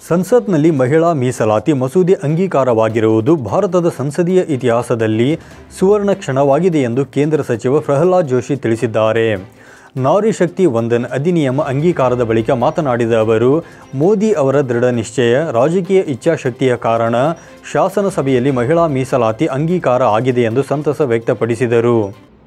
ಸಂಸತ್ನಲ್ಲಿ ಮಹಿಳಾ ಮೀಸಲಾತಿ ಮಸೂದೆ ಅಂಗೀಕಾರವಾಗಿರುವುದು ಭಾರತದ ಸಂಸದೀಯ ಇತಿಹಾಸದಲ್ಲಿ ಸುವರ್ಣ ಕ್ಷಣವಾಗಿದೆ ಎಂದು ಕೇಂದ್ರ ಸಚಿವ ಪ್ರಹ್ಲಾದ್ ಜೋಶಿ ತಿಳಿಸಿದ್ದಾರೆ ನಾರಿ ಶಕ್ತಿ ವಂದನ್ ಅಧಿನಿಯಮ ಅಂಗೀಕಾರದ ಬಳಿಕ ಮಾತನಾಡಿದ ಅವರು ಮೋದಿ ಅವರ ದೃಢ ನಿಶ್ಚಯ ರಾಜಕೀಯ ಇಚ್ಛಾಶಕ್ತಿಯ ಕಾರಣ ಶಾಸನಸಭೆಯಲ್ಲಿ ಮಹಿಳಾ ಮೀಸಲಾತಿ ಅಂಗೀಕಾರ ಆಗಿದೆ ಎಂದು ಸಂತಸ ವ್ಯಕ್ತಪಡಿಸಿದರು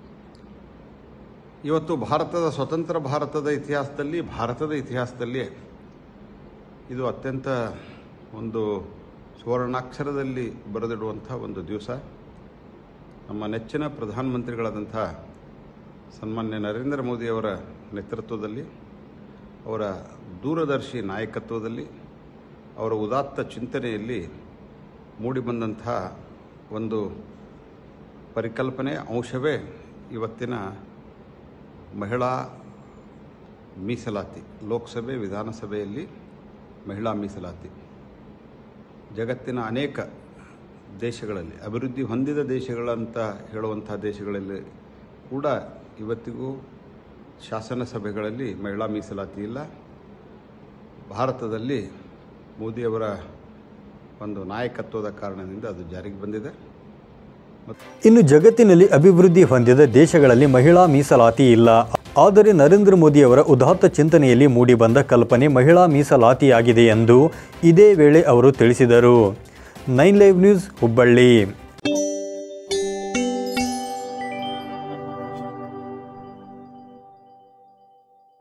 ಇವತ್ತು ಭಾರತದ ಸ್ವತಂತ್ರ ಭಾರತದ ಇತಿಹಾಸದಲ್ಲಿ ಭಾರತದ ಇತಿಹಾಸದಲ್ಲಿ ಇದು ಅತ್ಯಂತ ಒಂದು ಸುವರ್ಣಾಕ್ಷರದಲ್ಲಿ ಬರೆದಿಡುವಂಥ ಒಂದು ದಿವಸ ನಮ್ಮ ನೆಚ್ಚಿನ ಪ್ರಧಾನಮಂತ್ರಿಗಳಾದಂಥ ಸನ್ಮಾನ್ಯ ನರೇಂದ್ರ ಮೋದಿಯವರ ನೇತೃತ್ವದಲ್ಲಿ ಅವರ ದೂರದರ್ಶಿ ನಾಯಕತ್ವದಲ್ಲಿ ಅವರ ಉದಾತ್ತ ಚಿಂತನೆಯಲ್ಲಿ ಮೂಡಿಬಂದಂಥ ಒಂದು ಪರಿಕಲ್ಪನೆ ಅಂಶವೇ ಇವತ್ತಿನ ಮಹಿಳಾ ಮೀಸಲಾತಿ ಲೋಕಸಭೆ ವಿಧಾನಸಭೆಯಲ್ಲಿ ಮಹಿಳಾ ಮೀಸಲಾತಿ ಜಗತ್ತಿನ ಅನೇಕ ದೇಶಗಳಲ್ಲಿ ಅಭಿವೃದ್ಧಿ ಹೊಂದಿದ ದೇಶಗಳಂತ ಹೇಳುವಂಥ ದೇಶಗಳಲ್ಲಿ ಕೂಡ ಇವತ್ತಿಗೂ ಶಾಸನ ಸಭೆಗಳಲ್ಲಿ ಮಹಿಳಾ ಮೀಸಲಾತಿ ಇಲ್ಲ ಭಾರತದಲ್ಲಿ ಮೋದಿಯವರ ಒಂದು ನಾಯಕತ್ವದ ಕಾರಣದಿಂದ ಅದು ಜಾರಿಗೆ ಬಂದಿದೆ ಇನ್ನು ಜಗತ್ತಿನಲ್ಲಿ ಅಭಿವೃದ್ಧಿ ಹೊಂದಿದ ದೇಶಗಳಲ್ಲಿ ಮಹಿಳಾ ಮೀಸಲಾತಿ ಇಲ್ಲ ಆದರೆ ನರೇಂದ್ರ ಮೋದಿಯವರ ಉದಾತ್ತ ಚಿಂತನೆಯಲ್ಲಿ ಮೂಡಿಬಂದ ಕಲ್ಪನೆ ಮಹಿಳಾ ಮೀಸಲಾತಿಯಾಗಿದೆ ಎಂದು ಇದೇ ವೇಳೆ ಅವರು ತಿಳಿಸಿದರು ನೈನ್ ಲೈವ್ ನ್ಯೂಸ್ ಹುಬ್ಬಳ್ಳಿ